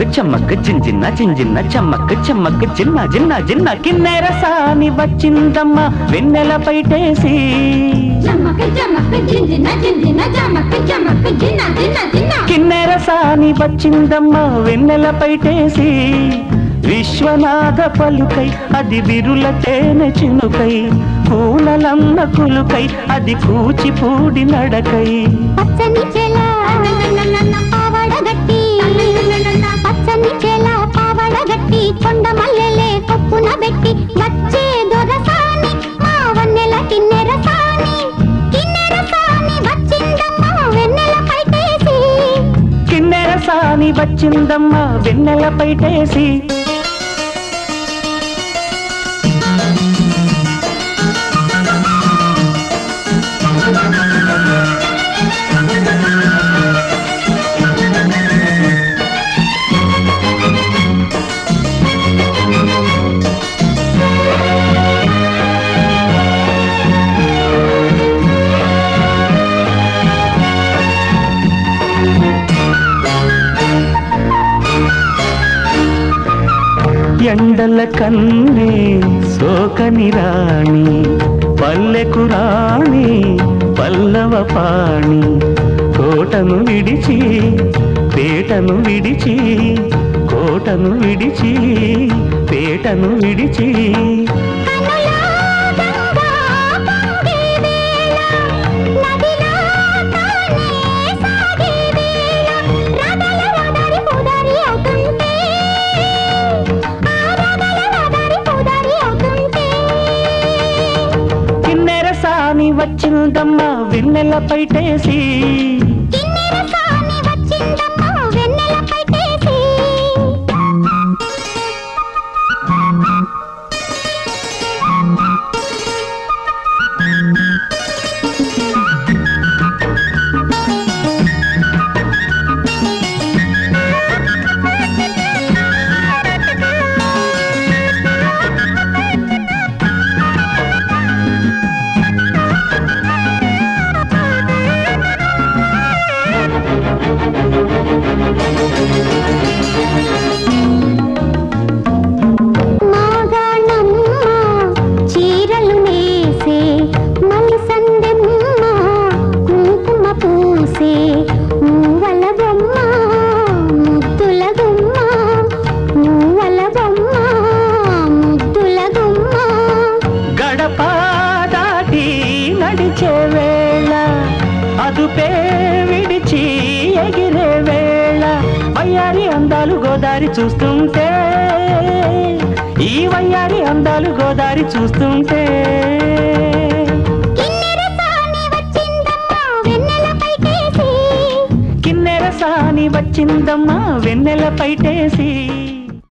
చెమ్మక్క జింజిన్న జింజిన్న చెమ్మక్క చెమ్మక్క చిన్న జిన్న జిన్న కిన్నెర సాని వచ్చిందమ్మ వెన్నెల పైటేసి జమక జమక జింజిన జింజిన జమక జమక జిన్న జిన్న జిన్న కిన్నెర సాని వచ్చిందమ్మ వెన్నెల పైటేసి విశ్వనాథ పలుకై అది విరుల తేనె చినుకై కూలలమ్మ కులుకై అది కూచిపూడి నడకై పచ్చని చెల పావడ గట్టి పచ్చని చెల పావడ గట్టి కొండ మల్లెలే కొప్పున పెట్టి వచ్చే దొరసాని మా వన్నెల కిన్నెర సాని కిన్నెర సాని వచ్చిందమ్మ వెన్నెల పైటేసి కిన్నెర సాని వచ్చిందమ్మ వెన్నెల పైటేసి ఎండల కన్నే సోకని రాణి పల్లెకు రాణి పల్లవ పాణి కోటను విడిచి పేటను విడిచి కోటను విడిచి పేటను విడిచి కనులా గంగా పొంగే వేళ నదిలో తానే సాగే వేళ రగల రగరి పుదరి అవుతుంటే ఆ రగల రగరి పుదరి అవుతుంటే కిన్నెర సాని వచ్చిందమ్మ వెన్నెల పైటేసి కిన్నెర సాని వచ్చిందమ్మ వెన్నెల పైటేసి మాగాణమ్మ చీరలు నేసే మలిసందెమ్మ కుంకుమ పూసే మూవల బొమ్మ ముద్దుల గుమ్మ మూవల బొమ్మ ముద్దుల గుమ్మ గడప దాటి నడిచే వేళ అదుపే విడిచి ఎగిరే వేళ వయ్యారి అందాలు గోదారి చూస్తుంటే ఈ వయ్యారి అందాలు గోదారి చూస్తుంటే కిన్నెర సాని వచ్చిందమ్మ వెన్నెల పైటేసి కిన్నెర సాని వచ్చిందమ్మా వెన్నెల పైటేసి